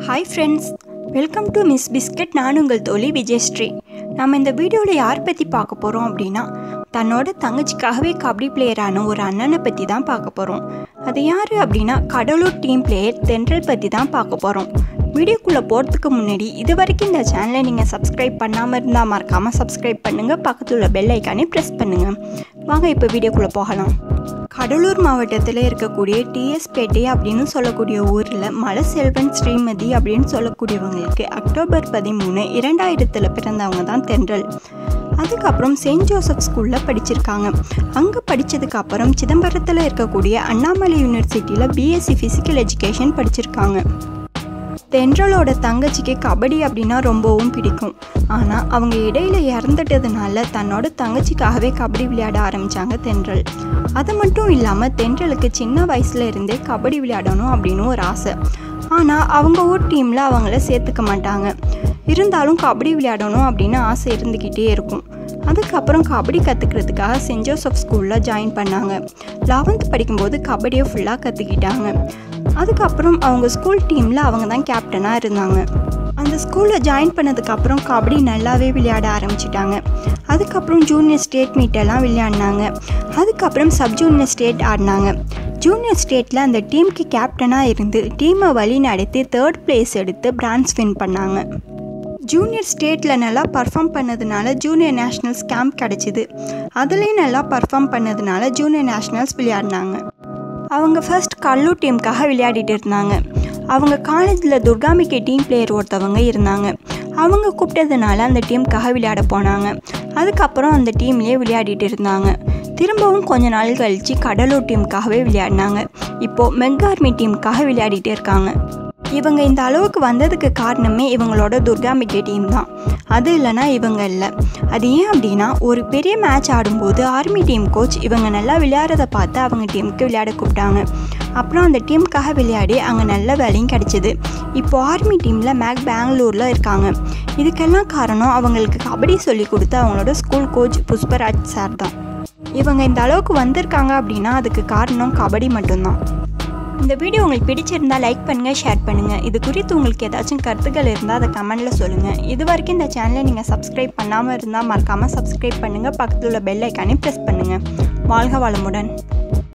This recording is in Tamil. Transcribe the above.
hi friends welcome to Miss Biscuit நான் உங்கள் தோழி விஜயஸ்ரீ நம்ம இந்த வீடியோவில் யார் பற்றி பார்க்க போகிறோம் அப்படின்னா தன்னோட தங்கச்சிக்காகவே கபடி பிளேயரான ஒரு அண்ணனை பற்றி தான் பார்க்க போகிறோம் அது யார் அப்படின்னா கடலூர் டீம் பிளேயர் தென்றல் பற்றி தான் பார்க்க போகிறோம் வீடியோக்குள்ளே போகிறதுக்கு முன்னாடி இது வரைக்கும் இந்த சேனலை நீங்கள் சப்ஸ்கிரைப் பண்ணாமல் இருந்தால் மறக்காமல் சப்ஸ்கிரைப் பண்ணுங்கள் பக்கத்தில் உள்ள பெல் ஐக்கானே ப்ரெஸ் பண்ணுங்கள் வாங்க இப்போ வீடியோக்குள்ளே போகலாம் கடலூர் மாவட்டத்தில் இருக்கக்கூடிய டிஎஸ்பேட்டை அப்படின்னு சொல்லக்கூடிய ஊரில் மலசெல்வன் ஸ்ரீமதி அப்படின்னு சொல்லக்கூடியவங்களுக்கு அக்டோபர் பதிமூணு இரண்டாயிரத்தில் பிறந்தவங்க தான் தென்றல் அதுக்கப்புறம் செயின்ட் ஜோசப் ஸ்கூலில் படிச்சிருக்காங்க அங்கே படித்ததுக்கு அப்புறம் சிதம்பரத்தில் இருக்கக்கூடிய அண்ணாமலை யூனிவர்சிட்டியில் பிஎஸ்சி ஃபிசிக்கல் எஜுகேஷன் படிச்சிருக்காங்க தென்றலோட தங்கச்சிக்கு கபடி அப்படின்னா ரொம்பவும் பிடிக்கும் ஆனால் அவங்க இடையில இறந்துட்டதுனால தன்னோட தங்கச்சிக்காகவே கபடி விளையாட ஆரம்பித்தாங்க தென்றல் அது மட்டும் இல்லாமல் தென்றலுக்கு சின்ன வயசுல இருந்தே கபடி விளையாடணும் அப்படின்னு ஒரு ஆசை ஆனால் அவங்க ஊர் டீமில் அவங்கள சேர்த்துக்க மாட்டாங்க இருந்தாலும் கபடி விளையாடணும் அப்படின்னு ஆசை இருந்துக்கிட்டே இருக்கும் அதுக்கப்புறம் கபடி கற்றுக்கிறதுக்காக சென்ட் ஜோசப் ஸ்கூலில் ஜாயின் பண்ணாங்க லெவன்த் படிக்கும்போது கபடியை ஃபுல்லாக கற்றுக்கிட்டாங்க அதுக்கப்புறம் அவங்க ஸ்கூல் டீமில் அவங்க தான் கேப்டனாக இருந்தாங்க அந்த ஸ்கூலில் ஜாயின் பண்ணதுக்கப்புறம் கபடி நல்லாவே விளையாட ஆரம்பிச்சிட்டாங்க அதுக்கப்புறம் ஜூனியர் ஸ்டேட் மீட்டெல்லாம் விளையாடினாங்க அதுக்கப்புறம் சப் ஜூனியர் ஸ்டேட் ஆடினாங்க ஜூனியர் ஸ்டேட்டில் அந்த டீமுக்கு கேப்டனாக இருந்து டீமை வழி நடத்தி தேர்ட் பிளேஸ் எடுத்து பிரான்ஸ் வின் பண்ணாங்க ஜூனியர் ஸ்டேட்டில் நல்லா பர்ஃபார்ம் பண்ணதுனால ஜூனியர் நேஷ்னல்ஸ் கேம்ப் கிடச்சிது அதுலேயும் நல்லா பர்ஃபார்ம் பண்ணதுனால ஜூனியர் நேஷ்னல்ஸ் விளையாடினாங்க அவங்க ஃபர்ஸ்ட் கல்லூர் டீமுக்காக விளையாடிட்டு இருந்தாங்க அவங்க காலேஜில் துர்காமிக்கு டீம் பிளேயர் ஒருத்தவங்க இருந்தாங்க அவங்க கூப்பிட்டதுனால அந்த டீமுக்காக விளையாட போனாங்க அதுக்கப்புறம் அந்த டீம்லேயே விளையாடிட்டு இருந்தாங்க திரும்பவும் கொஞ்ச நாள் கழித்து கடலூர் டீமுக்காகவே விளையாடினாங்க இப்போது மெக் ஆர்மி டீமுக்காக விளையாடிட்டே இருக்காங்க இவங்க இந்த அளவுக்கு வந்ததுக்கு காரணமே இவங்களோட துர்காமிக்கே டீம் தான் அது இல்லைனா இவங்க இல்லை அது ஏன் அப்படின்னா ஒரு பெரிய மேட்ச் ஆடும்போது ஆர்மி டீம் கோச் இவங்க நல்லா விளையாடுறத பார்த்து அவங்க டீமுக்கு விளையாட கூப்பிட்டாங்க அப்புறம் அந்த டீமுக்காக விளையாடி அங்கே நல்ல வேலையும் கிடச்சிது இப்போ ஆர்மி டீமில் மேக் பெங்களூரில் இருக்காங்க இதுக்கெல்லாம் காரணம் அவங்களுக்கு கபடி சொல்லி கொடுத்த அவங்களோட ஸ்கூல் கோச் புஷ்பராஜ் சார் தான் இவங்க இந்த அளவுக்கு வந்திருக்காங்க அப்படின்னா அதுக்கு காரணம் கபடி மட்டும்தான் இந்த வீடியோ உங்களுக்கு பிடிச்சிருந்தா லைக் பண்ணுங்கள் ஷேர் பண்ணுங்கள் இது குறித்து உங்களுக்கு ஏதாச்சும் கருத்துக்கள் இருந்தால் அதை கமெண்ட்டில் சொல்லுங்கள் இது வரைக்கும் இந்த சேனலை நீங்கள் சப்ஸ்கிரைப் பண்ணாமல் இருந்தால் மறக்காமல் சப்ஸ்கிரைப் பண்ணுங்கள் பக்கத்தில் உள்ள பெல் ஐக்கானே ப்ரெஸ் பண்ணுங்கள் வாழ்க வளமுடன்